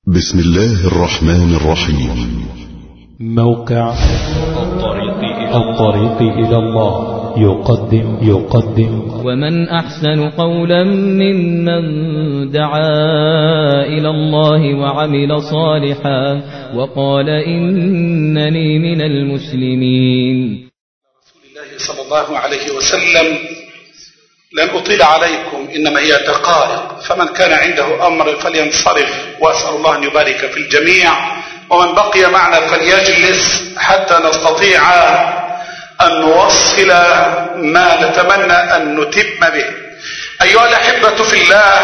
بسم الله الرحمن الرحيم موقع الطريق إلى الطريق إلى الله يقدم يقدم ومن أحسن قولا ممن دعا إلى الله وعمل صالحا وقال إنني من المسلمين رسول الله صلى الله عليه وسلم لن أطيل عليكم إنما هي دقائق فمن كان عنده أمر فلينصرف وأسأل الله أن يبارك في الجميع ومن بقي معنا فليجلس حتى نستطيع أن نوصل ما نتمنى أن نتم به أيها الأحبة في الله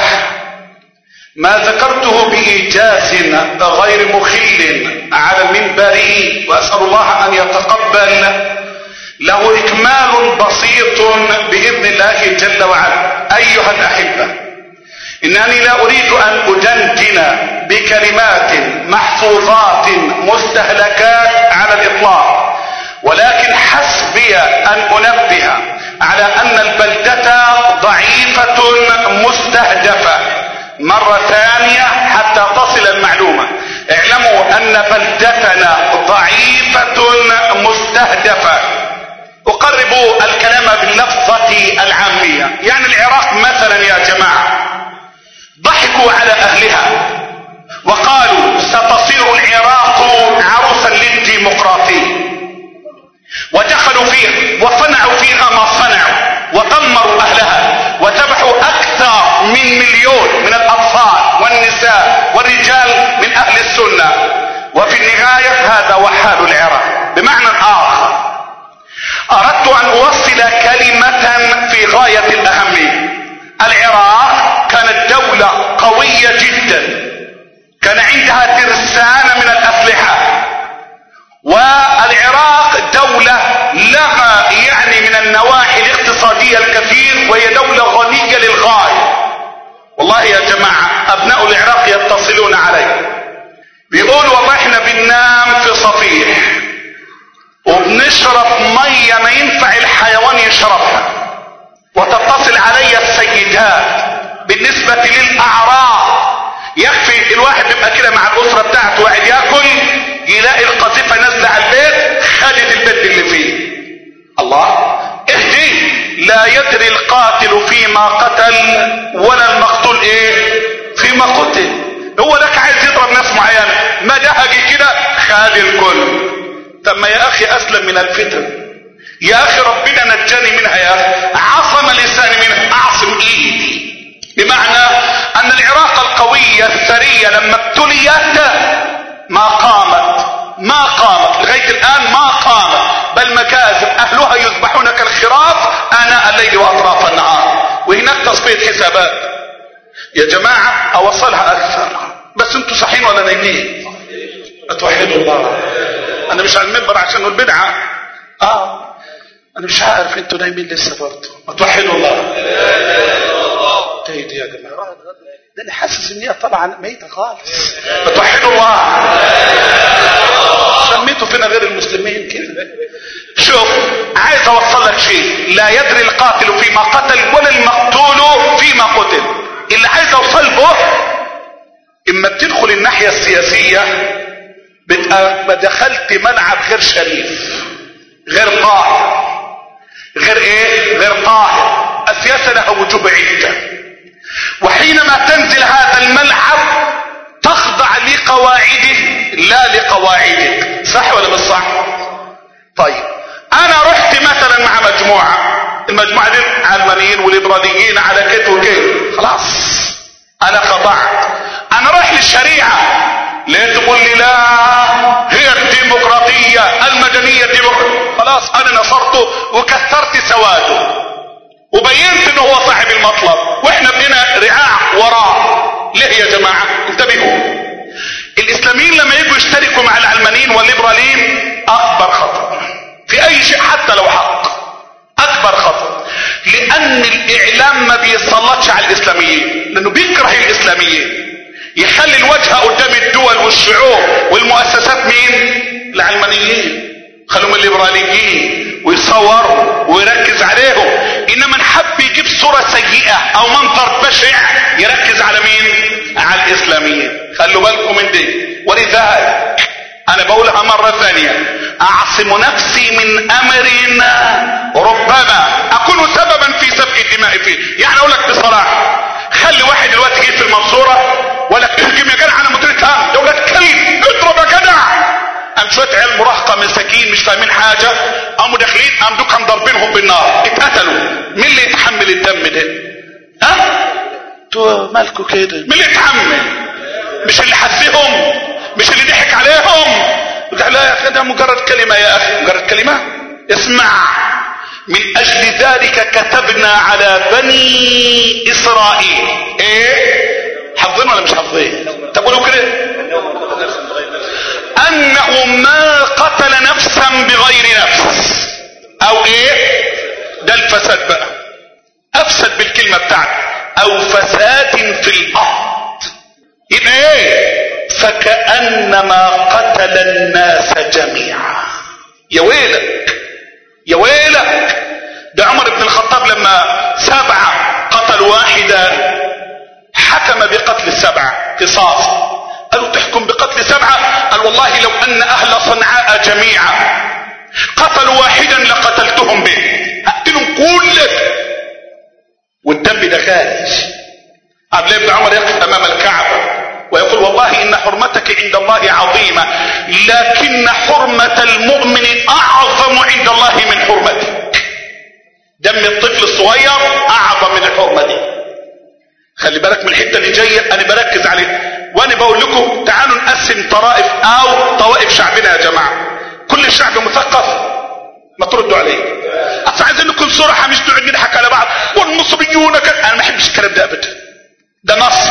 ما ذكرته بإيجاز غير مخل على المنبر وأسأل الله أن يتقبل له إكمال بسيط بإذن الله جل وعلا أيها الأحبة إنني لا أريد أن أدندن بكلمات محفوظات مستهلكات على الإطلاق ولكن حسبي أن أنبه على أن البلدة ضعيفة مستهدفة مرة ثانية حتى تصل المعلومة اعلموا أن بلدتنا ضعيفة مستهدفة أقرب الكلام باللفظة العامية يعني العراق مثلا يا جماعة ضحكوا على أهلها وقالوا ستصير العراق عروسا للديمقراطية ودخلوا فيها وصنعوا فيها ما صنعوا ودمروا أهلها وذبحوا أكثر من مليون من الأطفال والنساء والرجال من أهل السنة وفي النهاية هذا وحال العراق بمعنى آخر أردت أن أوصل كلمة في غاية الأهمية العراق كانت دولة قوية جدا كان عندها ترسانة من الأسلحة والعراق دولة لها يعني من النواحي الاقتصادية الكثير وهي دولة غنية للغاية والله يا جماعة أبناء العراق يتصلون علي بيقولوا والله احنا بننام في صفيح وبنشرب مية ما ينفع الحيوان يشربها وتتصل علي السيدات بالنسبة للأعراض يكفي الواحد بيبقى كده مع الأسرة بتاعته وقاعد ياكل يلاقي القذيفة نازلة على البيت خدت البيت اللي فيه الله اهدي لا يدري القاتل فيما قتل ولا المقتول ايه فيما قتل هو لك عايز يضرب ناس معينة ما دهجي كده خد الكل طب ما يا اخي اسلم من الفتن يا اخي ربنا نجاني منها يا اخي عصم لساني منها اعصم ايدي بمعنى ان العراق القوية الثرية لما ابتليت ما قامت ما قامت لغاية الان ما قامت بل مكازب اهلها يذبحون كالخراف اناء الليل واطراف النهار وهناك تصفية حسابات يا جماعة اوصلها اكثر بس انتوا صحيين ولا نايمين اتوحدوا الله انا مش على المنبر عشان البدعة اه انا مش عارف انتوا نايمين لسه برضه ما توحدوا الله تهدي يا جماعه ده انا حاسس ان هي طبعا ميته خالص ما توحدوا الله سميتوا فينا غير المسلمين كده شوف عايز اوصل لك شيء لا يدري القاتل فيما قتل ولا المقتول فيما قتل اللي عايز اوصل به اما بتدخل الناحيه السياسيه بتبقى دخلت ملعب غير شريف غير طاهر غير ايه غير طاهر السياسة لها وجوه عدة وحينما تنزل هذا الملعب تخضع لقواعده لا لقواعدك صح ولا مش صح طيب انا رحت مثلا مع مجموعة المجموعة دي علمانيين وليبراليين على كده وكده خلاص انا خضعت انا رايح للشريعة ليه تقول لي لا هي الديمقراطية المدنية الديمقراطية خلاص انا نصرته وكثرت سواده وبينت انه هو صاحب المطلب واحنا بقينا رعاع وراه ليه يا جماعة انتبهوا الاسلاميين لما يجوا يشتركوا مع العلمانيين والليبراليين اكبر خطأ في اي شيء حتى لو حق اكبر خطأ لان الاعلام ما بيسلطش على الاسلاميين لانه بيكره الاسلاميين يخلي الواجهة قدام الدول والشعوب والمؤسسات مين العلمانيين خلوهم الليبراليين ويصوروا ويركز عليهم انما نحب يجيب صورة سيئة او منظر بشع يركز على مين على الاسلاميين خلوا بالكم من دي بقولها مرة ثانية اعصم نفسي من امر ربما اكون سببا في سفك الدماء فيه يعني اقول لك بصراحة خلي واحد دلوقتي جه في المنصورة ولا اهجم يا جدع انا مديرة هم يا ولاد كلب اضرب يا جدع قام شويه عيال مراهقه مساكين مش فاهمين حاجه قاموا داخلين قام دول كانوا ضاربينهم بالنار اتقتلوا مين اللي يتحمل الدم ده ها انتوا مالكوا كده مين اللي يتحمل مش اللي حسهم مش اللي ضحك عليهم لا يا اخي ده مجرد كلمه يا اخي مجرد كلمه اسمع من اجل ذلك كتبنا على بني اسرائيل ايه حافظين ولا مش حافظين تقولوا كده انه ما قتل نفسا بغير نفس او ايه ده الفساد بقى افسد بالكلمة بتاعته او فساد في الارض يبقى ايه فكأنما قتل الناس جميعا يا ويلك يا ويلك ده عمر بن الخطاب لما سبعة قتلوا واحدا حكم بقتل السبعة قصاص قالوا تحكم بقتل سبعة قال والله لو ان اهل صنعاء جميعا قتلوا واحدا لقتلتهم به اقتلهم كلك والدم ده خارج عبد الله بن عمر يقف امام الكعبة ويقول والله ان حرمتك عند الله عظيمة لكن حرمة المؤمن اعظم عند الله من حرمتك دم الطفل الصغير اعظم من الحرمة دي خلي بالك من الحته اللي جايه انا بركز عليها وانا بقول لكم تعالوا نقسم طرائف او طوائف شعبنا يا جماعه كل شعب مثقف ما تردوا عليه اصل عايزين نكون صراحه مش نقعد نضحك على بعض والمصريون كده انا ما بحبش الكلام ده ابدا ده نصب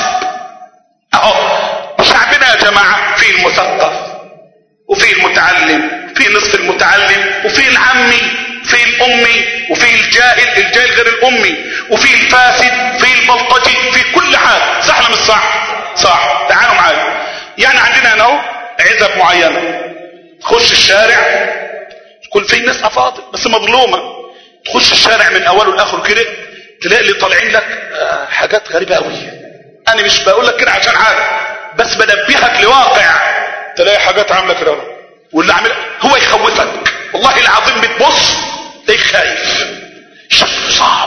اهو شعبنا يا جماعه فيه المثقف وفيه المتعلم وفيه نصف المتعلم وفيه العمي في الامي وفي الجاهل الجاهل غير الامي وفي الفاسد في البلطجي في كل حاجه صح ولا مش صح صح تعالوا معايا يعني عندنا هنا اهو عزب معينه تخش الشارع تكون في ناس افاضل بس مظلومه تخش الشارع من اوله لاخره كده تلاقي اللي طالعين لك آه، حاجات غريبه قوي انا مش بقول لك كده عشان حاجه بس بنبهك لواقع تلاقي حاجات عامله كده واللي عامل هو يخوفك والله العظيم بتبص تلاقيك خايف شكله صعب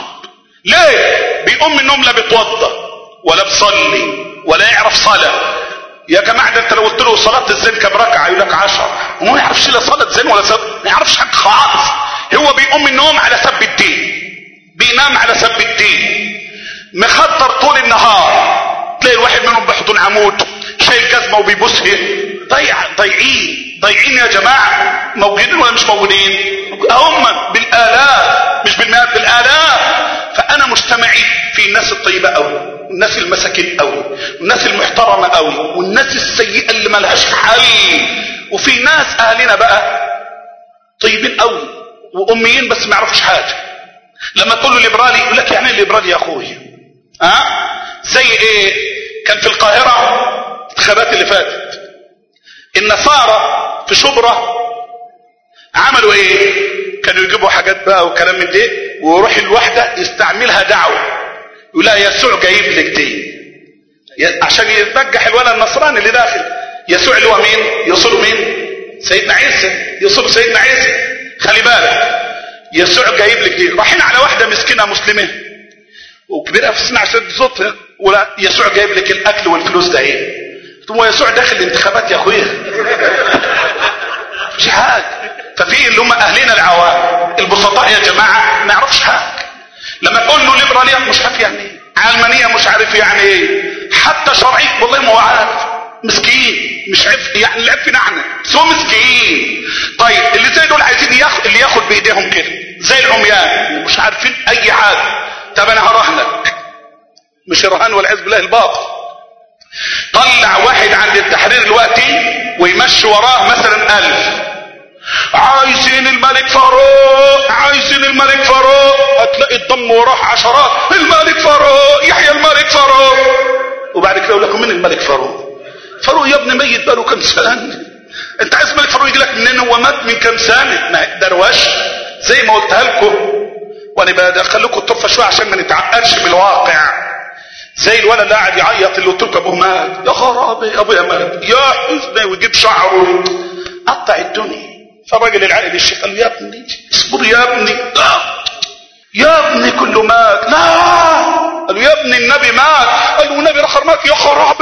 ليه بيقوم من النوم لا بيتوضى ولا بيصلي ولا يعرف صلاه يا جماعه ده انت لو قلت له صلاه الزين كام ركعه يقول لك 10 هو ما يعرفش لا صلاه زين ولا سب ما يعرفش حاجه خالص هو بيقوم من النوم على سب الدين بينام على سب الدين مخطر طول النهار تلاقي الواحد منهم بيحضن عمود شايل جزمه وبيبوسها ضيع ضايعين ضايعين يا جماعه موجودين ولا مش موجودين هم بالالاف مش بالمئات بالالاف فانا مجتمعي في الناس الطيبه قوي والناس المساكين قوي والناس المحترمه قوي والناس السيئه اللي ملهاش حل وفي ناس اهلنا بقى طيبين قوي واميين بس ما يعرفوش حاجه لما تقول له ليبرالي يقول لك يعني ايه ليبرالي يا اخويا ها زي ايه كان في القاهره الانتخابات اللي فاتت النصارى في شبرا عملوا ايه كانوا يجيبوا حاجات بقى وكلام من ده ويروح الواحده يستعملها دعوه يقول لها يسوع جايب لك دي ي- عشان ينجح الولد النصراني اللي داخل يسوع اللي هو مين يوصلوا مين سيدنا عيسى يوصلوا سيدنا عيسى خلي بالك يسوع جايب لك دي رايحين على واحده مسكينه مسلمه وكبيره في السن عشان صوتها ولا يسوع جايب لك الاكل والفلوس ده ايه هو يسوع داخل الانتخابات يا اخويا مش حاجه ففي اللي هم اهلنا العوام البسطاء يا جماعه ما يعرفش حاجه لما تقول له ليبراليه مش عارف يعني ايه علمانيه مش عارف يعني ايه حتى شرعي والله ما هو عارف مسكين مش عارف يعني اللي فينا احنا بس هو مسكين طيب اللي زي دول عايزين ياخد اللي ياخد بايديهم كده زي العميان مش عارفين اي حاجه طب انا هراهنك مش رهان والعياذ بالله الباطل طلع واحد عند التحرير دلوقتي ويمشي وراه مثلا ألف عايزين الملك فاروق عايزين الملك فاروق هتلاقي الضم وراه عشرات الملك فاروق يحيى الملك فاروق وبعد كده يقول لكم مين الملك فاروق فاروق يا ابني ميت بقاله كام سنه انت عايز الملك فاروق يجي لك منين هو مات من كام سنه ما دروش زي ما قلتها لكم وانا بدخل لكم الطرفه شويه عشان ما نتعقدش بالواقع زي الولد اللي قاعد يعيط اللي قلت لكم ابوه مات يا خرابي ابويا مات يا حزني ويجيب شعره قطع الدنيا فالراجل العائل الشيخ قال له يا ابني اصبر يا ابني لا يا ابني كله مات لا قال له يا ابني النبي مات قال له النبي الاخر مات يا خراب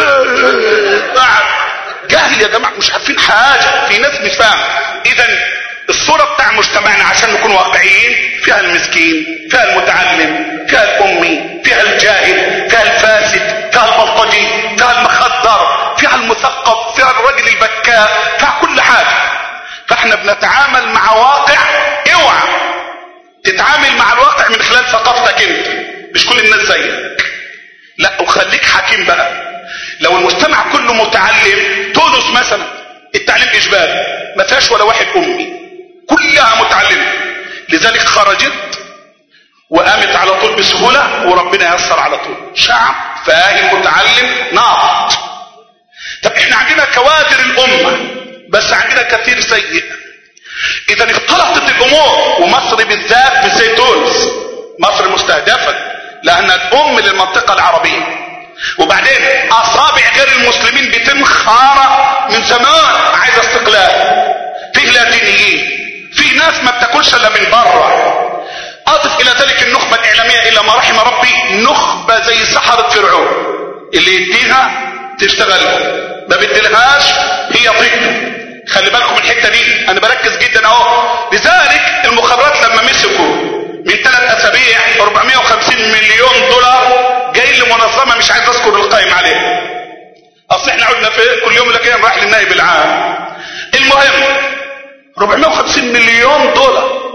جاهل يا جماعه مش عارفين حاجه في ناس مش فاهم اذا الصورة بتاع مجتمعنا عشان نكون واقعيين فيها المسكين فيها المتعلم فيها الأمي فيها الجاهل فيها الفاسد فيها البلطجي فيها المخدر فيها المثقف فيها الرجل البكاء فيها كل حاجة فاحنا بنتعامل مع واقع اوعى تتعامل مع الواقع من خلال ثقافتك انت مش كل الناس زيك لا وخليك حكيم بقى لو المجتمع كله متعلم تونس مثلا التعليم اجباري ما فيهاش ولا واحد امي كلها متعلمة لذلك خرجت وقامت على طول بسهولة وربنا يسر على طول شعب فاهم متعلم ناضج طب احنا عندنا كوادر الامة بس عندنا كثير سيء اذا اختلطت الامور ومصر بالذات مش زي تونس مصر مستهدفة لانها الام للمنطقة العربية وبعدين اصابع غير المسلمين بتنخارة من زمان عايزة استقلال فيه لاتينيين في ناس ما بتاكلش الا من بره اضف الى ذلك النخبة الاعلامية الى ما رحم ربي نخبة زي سحرة فرعون اللي يديها تشتغل ما بدلهاش هي ضده خلي بالكم الحتة دي انا بركز جدا اهو لذلك المخابرات لما مسكوا من ثلاث اسابيع 450 مليون دولار جاي لمنظمة مش عايز اذكر القائم عليها اصل احنا قلنا في كل يوم لكن راح للنائب العام المهم 450 مليون دولار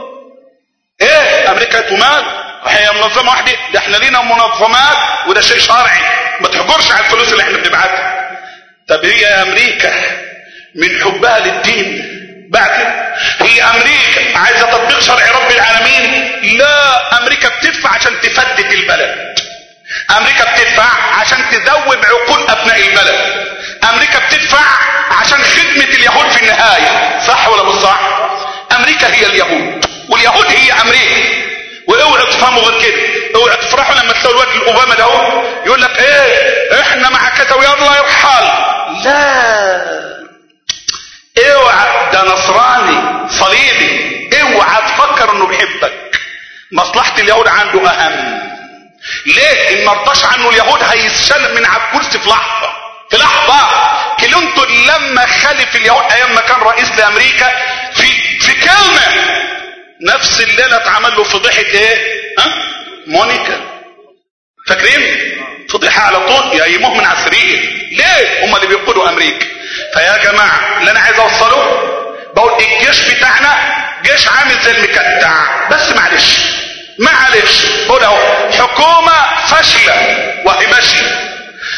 ايه امريكا تمال هي منظمة واحدة ده احنا لينا منظمات وده شيء شرعي ما تحجرش على الفلوس اللي احنا بنبعتها طب هي يا امريكا من حبها للدين بعد هي امريكا عايزة تطبيق شرع رب العالمين لا امريكا بتدفع عشان تفتت البلد امريكا بتدفع عشان تذوب عقول ابناء البلد امريكا بتدفع عشان خدمة اليهود في النهاية صح ولا مش صح امريكا هي اليهود واليهود هي امريكا واوعوا تفهموا غير كده اوعوا تفرحوا لما تلاقوا الواد الاوباما ده اهو يقول لك ايه احنا مع كذا ويلا يرحل لا اوعى ده نصراني صليبي اوعى تفكر انه بيحبك مصلحة اليهود عنده اهم ليه ان مرضاش عنه اليهود هيتشال من على الكرسي في لحظة في لحظة كلينتون لما خلف اليهود ايام ما كان رئيس لامريكا في في كلمة نفس الليلة اتعمل له فضيحة ايه ها مونيكا فاكرين فضيحة على طول يقيموه من على السرير ليه هم اللي بيقودوا امريكا فيا جماعة اللي انا عايز اوصله بقول الجيش بتاعنا جيش عامل زي المكتع بس معلش معلش قول اهو حكومة فاشلة وهي ماشية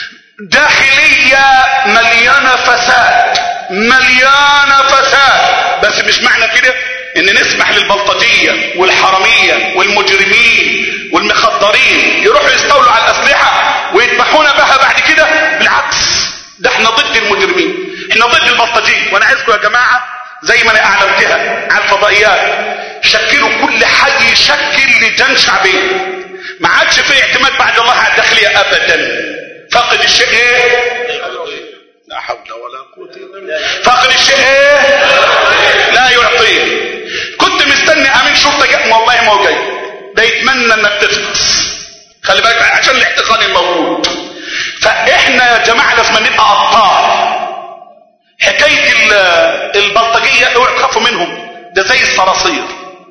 داخلية مليانة فساد مليانة فساد بس مش معنى كده ان نسمح للبلطجية والحرامية والمجرمين والمخدرين يروحوا يستولوا على الاسلحة ويذبحونا بها بعد كده بالعكس ده احنا ضد المجرمين احنا ضد البلطجية وانا عايزكم يا جماعة زي ما انا اعلمتها على الفضائيات شكلوا كل حي يشكل لجان شعبية ما عادش في اعتماد بعد الله على الداخلية ابدا فقد الشيء ايه لا حول ولا قوة الا بالله فقد الشيء ايه لا يعطيه كنت مستني امين شرطة جاء والله ما هو جاي ده يتمنى انك تفقس خلي بالك عشان الاحتقان الموجود فاحنا يا جماعة لازم نبقى ابطال حكاية البلطجية اوعوا تخافوا منهم ده زي الصراصير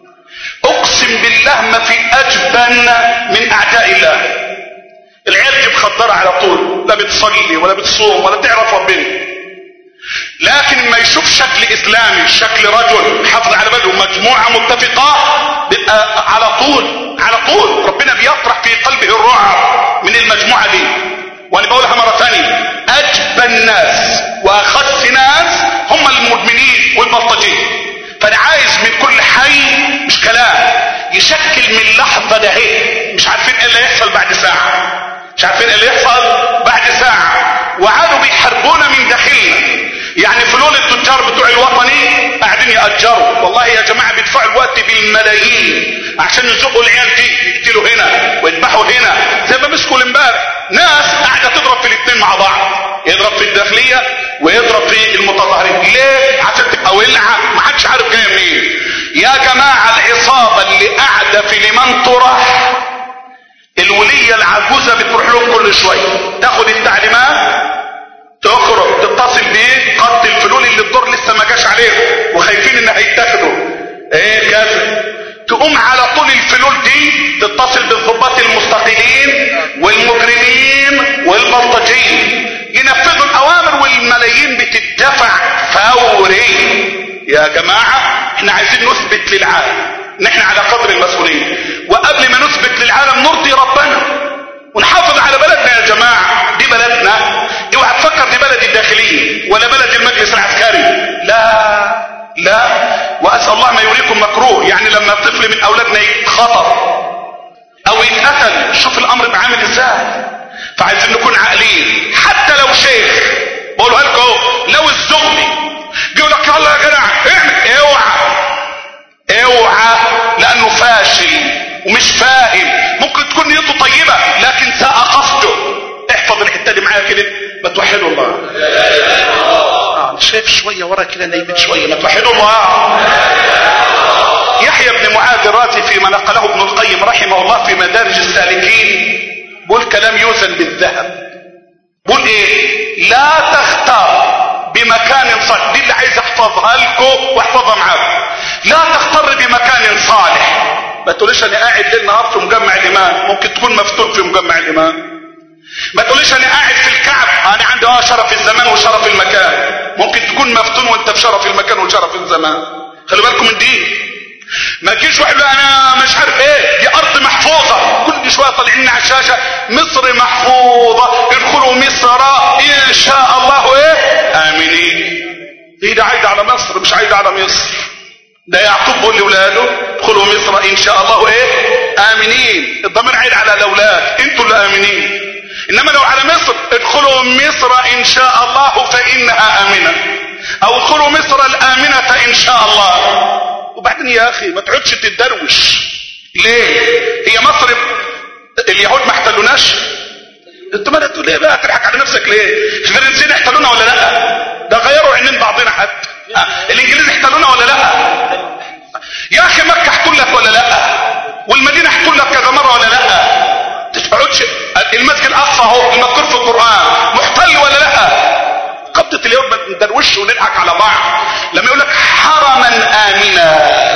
اقسم بالله ما في اجبن من اعداء الله العيال دي مخدرة على طول لا بتصلي ولا بتصوم ولا تعرف ربنا لكن ما يشوف شكل اسلامي شكل رجل حافظ على بلده مجموعة متفقة بيبقى على طول على طول ربنا بيطرح في قلبه الرعب من المجموعة دي وانا بقولها مرة ثانية اجبن ناس واخس ناس هم المدمنين والبلطجية فانا عايز من كل حي مش كلام يشكل من لحظة ده هي مش عارفين ايه اللي يحصل بعد ساعة مش عارفين ايه اللي يحصل بعد ساعة وعادوا بيحاربونا من داخلنا يعني فلول التجار بتوع الوطني قاعدين يأجروا والله يا جماعة بيدفعوا الوقت بالملايين عشان يزقوا العيال دي يقتلوا هنا ويذبحوا هنا زي ما مسكوا امبارح ناس قاعدة تضرب في الاثنين مع بعض يضرب في الداخلية ويضرب في المتظاهرين ليه عشان تبقى ولع ولعه ما حدش عارف جايه منين يا جماعه العصابه اللي قاعده في لمن طرح الوليه العجوزه بتروح لهم كل شويه تاخد التعليمات تخرج تتصل بيه قد الفلول اللي الدور لسه ما جاش عليهم وخايفين ان هيتاخدوا ايه كذا تقوم على طول الفلول دي تتصل بالضباط المستقلين والمجرمين والبلطجين ينفذوا الاوامر والملايين بتدفع فوري يا جماعة احنا عايزين نثبت للعالم ان احنا على قدر المسؤولية وقبل ما نثبت للعالم نرضي ربنا ونحافظ على بلدنا يا جماعة دي بلدنا اوعى تفكر دي بلد الداخلية ولا بلد المجلس العسكري لا لا واسأل الله ما يريكم مكروه يعني لما طفل من اولادنا يتخطر او يتقتل شوف الامر بعامل ازاي فعايزين نكون عاقلين حتى لو شيخ بقولها لكم اهو لو الزغبي يقول لك يلا يا جدع اعمل اوعى اوعى لانه فاشل ومش فاهم ممكن تكون نيته طيبه لكن ساء قصده احفظ الحته دي معايا كده ما توحدوا الله آه شايف شويه ورا كده نايمين شويه ما توحدوا الله يحيى بن معاذ الرازي فيما نقله ابن القيم رحمه الله في مدارج السالكين بقول كلام يوزن بالذهب بقول ايه لا تختار بمكان صالح دي اللي عايز احفظها لكم واحفظها معاكم لا تختار بمكان صالح ما تقوليش انا قاعد ليل نهار في مجمع الامام ممكن تكون مفتون في مجمع الامام ما تقوليش انا قاعد في الكعب انا عندي اه شرف الزمان وشرف المكان ممكن تكون مفتون وانت في شرف المكان وشرف الزمان خلي بالكم من دي ما تجيش واحد انا مش عارف ايه دي ارض محفوظه كل شويه طالعين على الشاشه مصر محفوظه ادخلوا مصر ان شاء الله ايه امنين هي ده عايده على مصر مش عايده على مصر ده يعقوب بيقول لاولاده ادخلوا مصر ان شاء الله ايه امنين الضمير عايد على الاولاد انتوا اللي امنين انما لو على مصر ادخلوا مصر ان شاء الله فانها امنه او ادخلوا مصر الامنه ان شاء الله وبعدين يا اخي ما تقعدش تتدروش ليه هي مصر اليهود ما احتلوناش انت ما تقول ليه بقى تضحك على نفسك ليه الفرنسيين احتلونا ولا لا ده غيروا عينين بعضنا حتى اه. الانجليز احتلونا ولا لا يا اخي مكه احتلت ولا لا والمدينه احتلت كذا مره ولا لا تقعدش المسجد الاقصى اهو المذكور في القران محتل ولا لا قبضة اليوم ندروش ونضحك على بعض لما يقول لك حرما امنا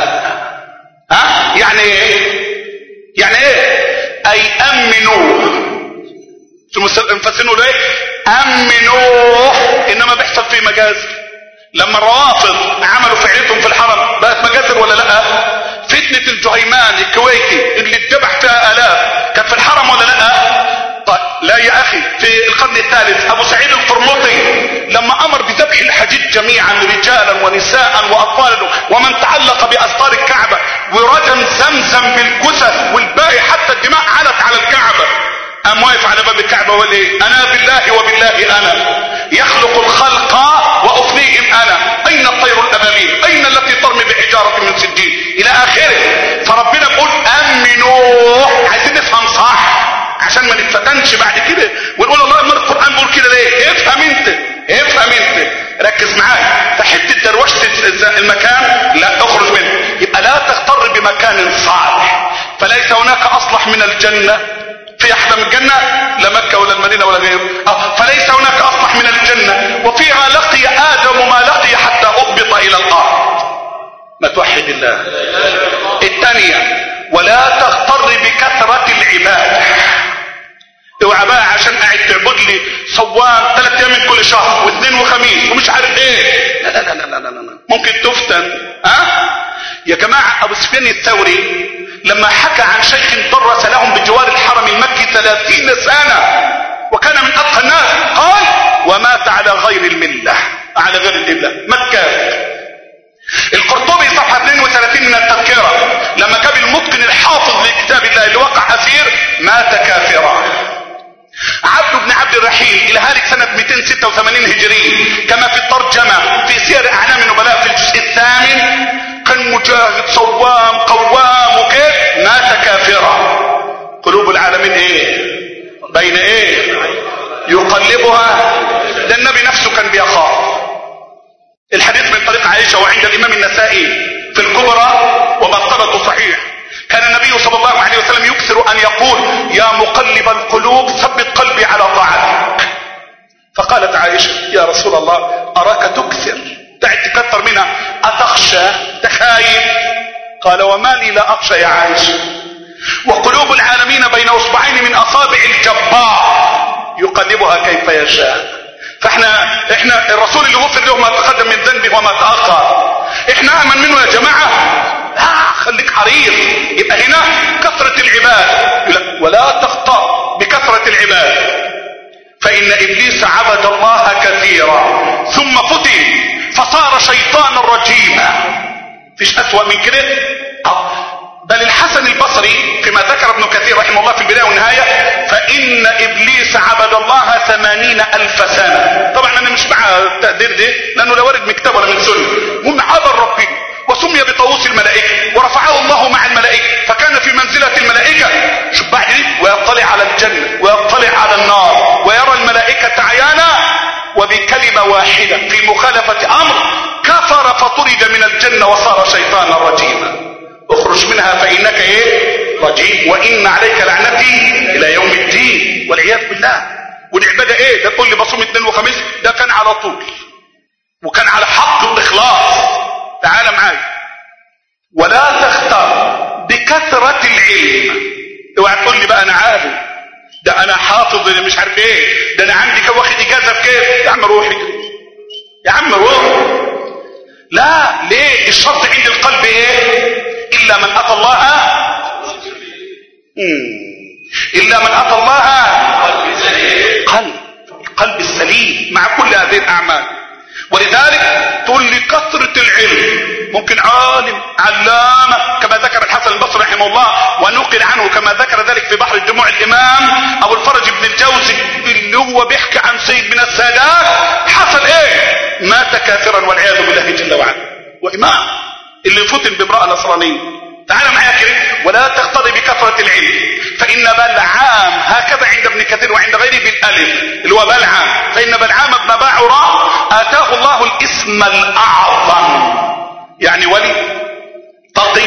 ها يعني ايه يعني ايه اي امنوه المفسرين ايه امنوه انما بيحصل فيه مجازر لما الروافض عملوا فعلتهم في الحرم بقت مجازر ولا لا فتنة الجهيمان الكويتي اللي اتذبح فيها الاف كانت في الحرم ولا لا طيب لا يا اخي في القرن الثالث ابو سعيد القرمطي لما امر بذبح الحجيج جميعا رجالا ونساء واطفالا ومن تعلق باستار الكعبه ورجم زمزم بالجثث والباقي حتى الدماء علت على الكعبه قام واقف على باب الكعبه وقال ايه انا بالله وبالله انا يخلق الخلق وافنيهم انا اين الطير الابابيل اين التي ترمي بحجاره من سجين الى اخره فربنا بيقول امنوا عايزين نفهم صح عشان ما نتفتنش بعد كده ونقول الله امر القران بيقول كده ليه افهم انت افهم انت ركز معايا فحته دروشه المكان لا اخرج منه يبقى لا تغتر بمكان صالح فليس هناك اصلح من الجنه في احلى من الجنة لا مكة ولا المدينة ولا غيره آه فليس هناك اصلح من الجنة وفيها لقي ادم ما لقي حتى اضبط الى الارض ما توحد الله الثانية ولا تغتر بكثرة العبادة اوعى بقى عشان قاعد تعبد لي صوام ثلاث ايام من كل شهر واثنين وخميس ومش عارف ايه لا لا لا لا لا, لا, لا. ممكن تفتن ها أه؟ يا جماعة ابو سفيان الثوري لما حكى عن شيخ درس لهم بجوار الحرم المكي ثلاثين سنة وكان من اتقى الناس قال ومات على غير الملة على غير الملة مكة القرطبي صفحة 32 من التذكرة لما كان المتقن الحافظ لكتاب الله اللي وقع أسير مات كافرا عبد بن عبد الرحيم الهالك سنة 286 هجري كما في الترجمة في سير أعلام النبلاء في الجزء الثامن كان مجاهد صوام قوام وكيف مات كافرا قلوب العالمين ايه بين ايه يقلبها ده النبي نفسه كان بيخاف الحديث من طريق عائشة وعند الامام النسائي في الكبرى ومرتبته صحيح كان النبي صلى الله عليه وسلم يكثر ان يقول يا مقلب القلوب ثبت قلبي على طاعتك فقالت عائشة يا رسول الله اراك تكثر دعت تكثر منها اتخشى تخايف قال وما لي لا اخشى يا عائشة وقلوب العالمين بين اصبعين من اصابع الجبار يقلبها كيف يشاء فاحنا احنا الرسول اللي غفر له ما تقدم من ذنبه وما تاخر احنا امن منه يا جماعه لا خليك حريص يبقى هنا كثره العباد ولا تخطا بكثره العباد فان ابليس عبد الله كثيرا ثم فتن فصار شيطانا رجيما فيش اسوا من كده بل الحسن البصري فيما ذكر ابن كثير رحمه الله في البداية والنهاية فإن إبليس عبد الله ثمانين ألف سنة طبعا أنا مش مع التقدير ده لأنه لا وارد من كتاب ولا من سنة هم عبد ربنا وسمي بطاووس الملائكة ورفعه الله مع الملائكة فكان في منزلة الملائكة شوف بعد ويطلع على الجنة ويطلع على النار ويرى الملائكة عيانا وبكلمة واحدة في مخالفة أمر كفر فطرد من الجنة وصار شيطانا رجيما اخرج منها فانك ايه رجيم وان عليك لعنتي الى يوم الدين والعياذ بالله والعبادة ايه ده تقول لي بصوم اثنين وخميس ده كان على طول وكان على حق واخلاص تعال معايا ولا تختار بكثرة العلم اوعى تقول لي بقى انا عالم ده انا حافظ اللي مش عارف ايه ده انا عندي كم واخد اجازه في كيف يا عم روح اجري يا عم روح لا ليه الشرط عند القلب ايه الا من اتى الله الا من اتى الله قلب القلب السليم مع كل هذه الاعمال ولذلك تقول لي كثرة العلم ممكن عالم علامة كما ذكر الحسن البصري رحمه الله ونقل عنه كما ذكر ذلك في بحر الجموع الامام ابو الفرج بن الجوزي اللي هو بيحكي عن سيد من السادات حصل ايه مات كافرا والعياذ بالله جل وعلا وامام اللي فتن بامرأة نصرانية تعال معايا كده ولا تقتضي بكثرة العلم فإن بلعام هكذا عند ابن كثير وعند غيره بالألف اللي هو بلعام فإن بلعام بن باعرة آتاه الله الاسم الأعظم يعني ولي تقي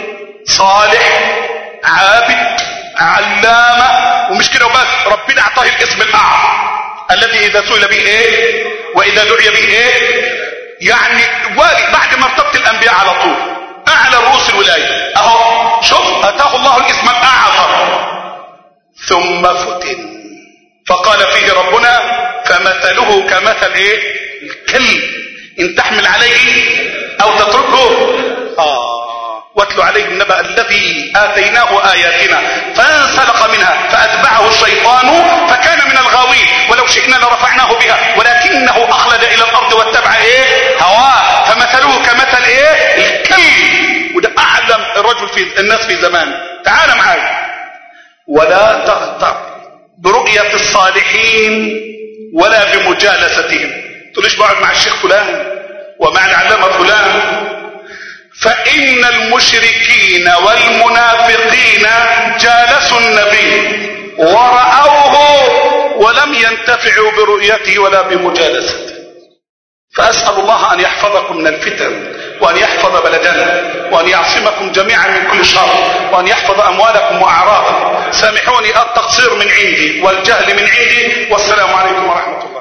صالح عابد علامة ومش كده وبس ربنا اعطاه الاسم الأعظم الذي إذا سئل به إيه وإذا دعي به إيه يعني والي بعد مرتبة الأنبياء على طول اعلى رؤوس الولاية اهو شوف اتاه الله الاسم الاعظم ثم فتن فقال فيه ربنا فمثله كمثل ايه الكلب ان تحمل عليه او تتركه اه واتل عليه النبأ الذي آتيناه آياتنا فانسلق منها فأتبعه الشيطان فكان من الغاوين ولو شئنا لرفعناه بها ولكنه أخلد إلى الأرض واتبع إيه هواه فمثله كمثل إيه الكلب وده أعلم الرجل في الناس في زمان تعال معايا ولا تغتر برؤية الصالحين ولا بمجالستهم تقوليش بقعد مع الشيخ فلان ومع العلامة فلان فإن المشركين والمنافقين جالسوا النبي ورأوه ولم ينتفعوا برؤيته ولا بمجالسته فأسأل الله أن يحفظكم من الفتن وأن يحفظ بلدنا وأن يعصمكم جميعا من كل شر وأن يحفظ أموالكم وأعراضكم سامحوني التقصير من عندي والجهل من عندي والسلام عليكم ورحمة الله